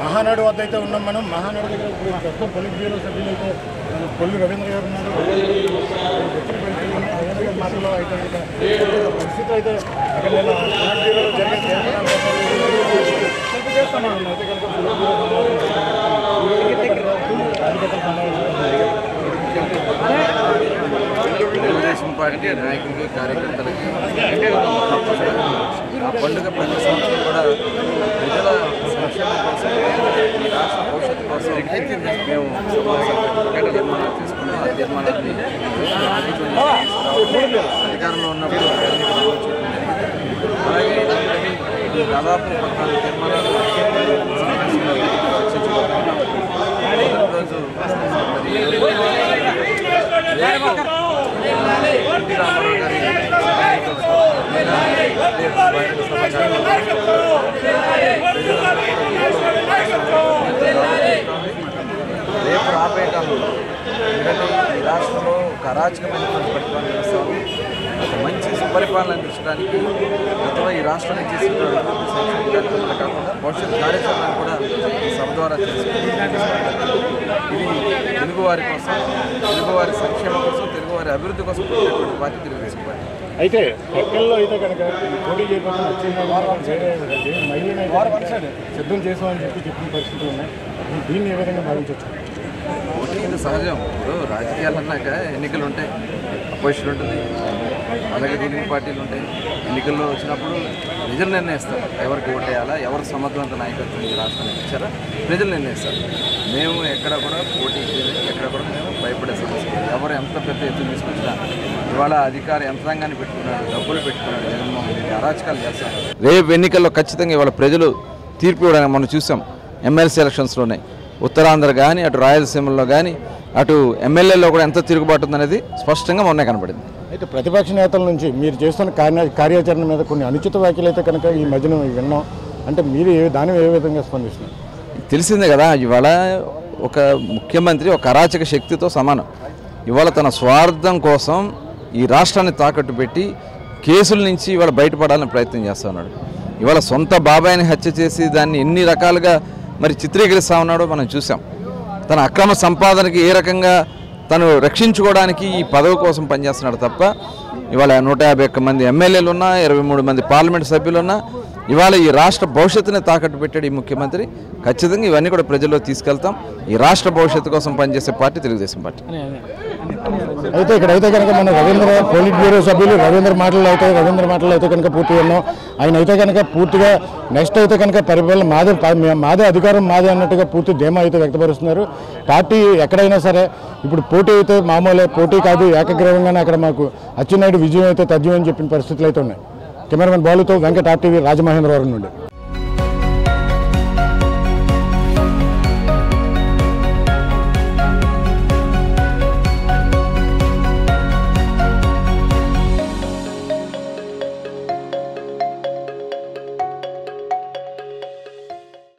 మహానాడు వద్ద అయితే ఉన్నాం మనం మహానాడు దగ్గర ఇప్పుడు ప్రస్తుతం పొలిట్ బ్యూరో సభ్యులు అయితే మన కొల్లు రవీంద్ర గారు ఉన్నారు దక్షిణ పరిస్థితులు ఉన్నాయి. రవీంద్ర గారి మాటల్లో అయితే కనుక పరిస్థితి అయితే అక్కడ నేను పొలిట్ బ్యూరోలో జరిగే తీర్మానాల కోసం చెప్పు చేస్తున్నాను. అయితే కనుక పొలిట్ బ్యూరో సమావేశం కార్యకర్తల సమావేశం తెలుగుదేశం పార్టీ నాయకులకి కార్యకర్తలకి ఆ పండుగ ప్రతి సంవత్సరం కూడా ప్రజల సంక్షేమం కోసం ఈ రాష్ట్ర భవిష్యత్తు కోసం మేము సమావేశాలు తీర్మానాలు తీసుకున్నాం ఆ తీర్మానాన్ని అధికారంలో ఉన్నప్పుడు అలాగే దాదాపు పద్నాలుగు తీర్మానాలు సమావేశంలో చర్చించుకుంటున్నాం మొదటి రోజు మరి ఎన్టీ రామారావు గారి రేపు రాబోయే కాలంలో ఎందుకంటే ఈ రాష్ట్రంలో ఒక అరాచకమైనటువంటి పరిపాలన చేస్తాము ఒక మంచి సుపరిపాలన అందించడానికి గతంలో ఈ రాష్ట్రానికి చేసిన అభివృద్ధి సంక్షేమ కార్యక్రమాలు కాకుండా భవిష్యత్ కార్యక్రమాలు కూడా ఈ సభ ద్వారా చేసుకుంటున్నాం ఇది తెలుగువారి కోసం తెలుగువారి సంక్షేమం కోసం తెలుగువారి అభివృద్ధి కోసం పుట్టినటువంటి పార్టీ తెలుగుదేశం పార్టీ అయితే ఎక్కల్లో అయితే కనుక ఈ పోటీ చేయకుండా వచ్చిన వేరే మహిళని అయితే సిద్ధం చేసామని చెప్పి చెప్పిన పరిస్థితులు ఉన్నాయి దీన్ని ఏ విధంగా భావించవచ్చు ఓటింగ్ ఇది సహజం ఇప్పుడు రాజకీయాలు అన్నాక ఎన్నికలు ఉంటాయి అపోజిషన్ ఉంటుంది అలాగే రూలింగ్ పార్టీలు ఉంటాయి ఎన్నికల్లో వచ్చినప్పుడు ప్రజలు నిర్ణయిస్తారు ఎవరికి ఓటేయాలా ఎవరు సమర్థవంత నాయకత్వం ఈ రాష్ట్రానికి ఇచ్చారా ప్రజలు నిర్ణయిస్తారు మేము ఎక్కడ కూడా పోటీ చేయలేదు, ఎక్కడ కూడా మేము భయపడే సమస్య లేదు. ఎవరు ఎంత పెద్ద ఎత్తున తీసుకొచ్చినా ఇవాళ అధికార యంత్రాంగాన్ని పెట్టుకున్నాడు డబ్బులు పెట్టుకున్నాడు జగన్మోహన్ రెడ్డి అరాచకాలు చేస్తారు రేపు ఎన్నికల్లో ఖచ్చితంగా ఇవాళ ప్రజలు తీర్పు ఇవ్వడానికి మనం చూసాం ఎమ్మెల్సీ ఎలక్షన్స్లోనే ఉత్తరాంధ్ర కానీ అటు రాయలసీమలో కానీ అటు ఎమ్మెల్యేలో కూడా ఎంత తిరుగుబాటు ఉందనేది స్పష్టంగా మొన్నే కనపడింది అయితే ప్రతిపక్ష నేతల నుంచి మీరు చేస్తున్న కార్య కార్యాచరణ మీద కొన్ని అనుచిత వ్యాఖ్యలు అయితే కనుక ఈ మధ్యన విన్నాం అంటే మీరు ఏ దాని ఏ విధంగా స్పందిస్తున్నారు తెలిసిందే కదా ఇవాళ ఒక ముఖ్యమంత్రి ఒక అరాచక శక్తితో సమానం ఇవాళ తన స్వార్థం కోసం ఈ రాష్ట్రాన్ని తాకట్టు పెట్టి కేసుల నుంచి ఇవాళ బయటపడాలని ప్రయత్నం చేస్తా ఉన్నాడు ఇవాళ సొంత బాబాయిని హత్య చేసి దాన్ని ఎన్ని రకాలుగా మరి చిత్రీకరిస్తా ఉన్నాడో మనం చూసాం తన అక్రమ సంపాదనకి ఏ రకంగా తను రక్షించుకోవడానికి ఈ పదవి కోసం పనిచేస్తున్నాడు తప్ప ఇవాళ నూట యాభై ఒక్క మంది ఎమ్మెల్యేలు ఉన్నా ఇరవై మూడు మంది పార్లమెంట్ సభ్యులు ఉన్నా ఇవాళ ఈ రాష్ట్ర భవిష్యత్తుని తాకట్టు పెట్టాడు ఈ ముఖ్యమంత్రి ఖచ్చితంగా ఇవన్నీ కూడా ప్రజల్లో తీసుకెళ్తాం ఈ రాష్ట్ర భవిష్యత్తు కోసం పనిచేసే పార్టీ తెలుగుదేశం పార్టీ అయితే ఇక్కడ అయితే కనుక మన రవీంద్ర పోలిట్ బ్యూరో సభ్యులు రవీంద్ర మాటలు అయితే రవీంద్ర మాటలు అయితే కనుక పూర్తి ఉన్నాం ఆయన అయితే కనుక పూర్తిగా నెక్స్ట్ అయితే కనుక పరిపాలన మాదే పా- మాదే అధికారం మాదే అన్నట్టుగా పూర్తి ధీమా అయితే వ్యక్తపరుస్తున్నారు పార్టీ ఎక్కడైనా సరే ఇప్పుడు పోటీ అయితే మామూలే పోటీ కాదు ఏకగ్రీవంగానే అక్కడ మాకు అచ్చెన్నాయుడు విజయం అయితే తథ్యం అని చెప్పిన పరిస్థితులు అయితే ఉన్నాయి కెమెరామెన్ బాలుతో వెంకట ఆర్టీవీ రాజమహేంద్రవరం నుండి